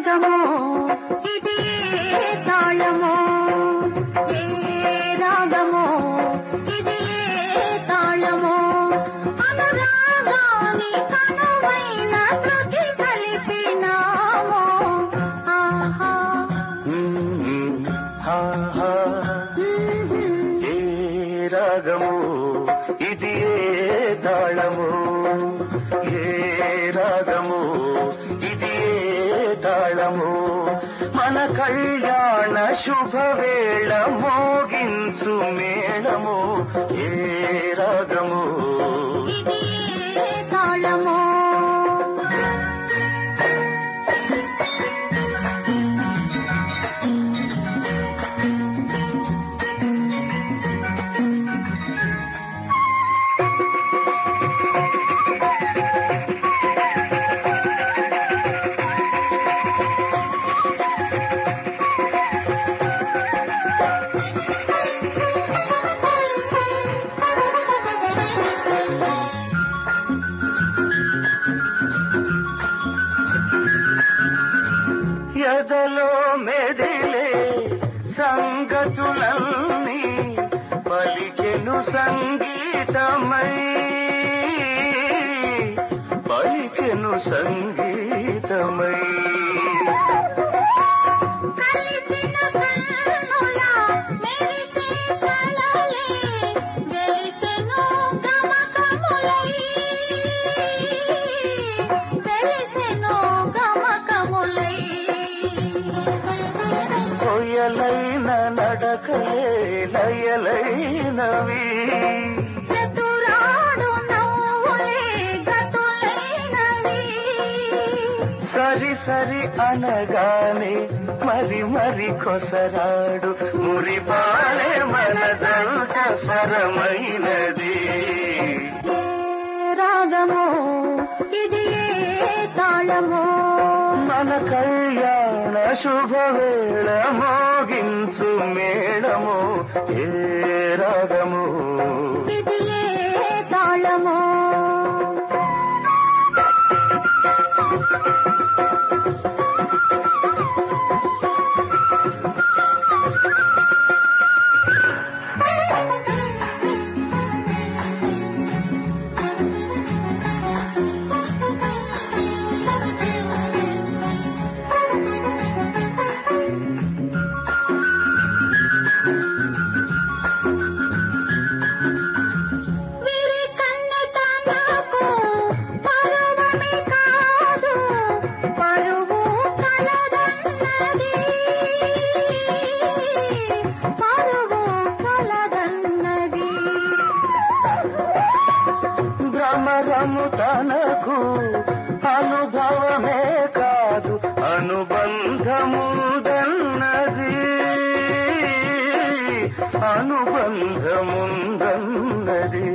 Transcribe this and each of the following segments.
రాగము ఇది ఏ తాళము ఏ రాగము ఇది ఏ తాళము అనురాగాని కనువైన శృతి కలిపినాము ఆహా మ్మ్. హా, హా. మ్మ్. ఏ రాగము ఇది ఏ తాళము ఏ రాగము ఇది ఏ తాళము మన కళ్యాణ శుభవేళ మోగించు మేళము ఏ రాగము ఇది ఏ తాళము ఎదలో మెదిలే సంగతులన్నీ పలికెను సంగీతమై పలికెను సంగీతమై కలిసిన కన్నుల మెరిసే కలలే వెలిసెను గమకములై వెలిసెను గమకములై కొయలైన నడకలే లయలైనవి చతురాడు నవ్వులే గతులైనవి సరి సరి అనగానే మరి మరి కొసరాడు మురిపాలే మనదంత స్వరమైనది ఏ రాగము ఇది ఏ తాళము మన కళ్యాణ శుభవేళ మోగించు మేళము ఏ రాగము ఇది ఏ తాళము విరి కన్నెత నాకు పరువమే కాదు పరువు కలదన్నది పరువు కలదన్నది భ్రమరము తనకు అనుభవమే కాదు అనుబంధముందన్నది అనుబంధముందన్నది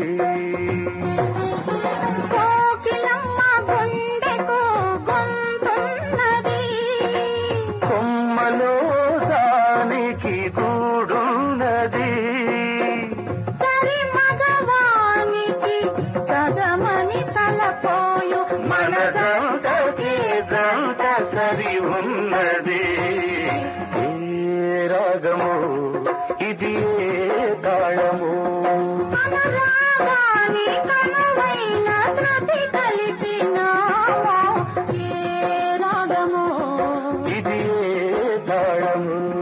కోకిలమ్మ గుండెకు గొంతున్నది కొమ్మలో దానికి గూడున్నది సరి మగవానికి సగమని తలపోయు మనదంతకి దంత సరి ఉన్నది ఏ రాగము ఇది ఏ తాళము అనురాగాని కనువైన శృతి కలిపినామో ఏ రాగము ఇది ఏ తాళము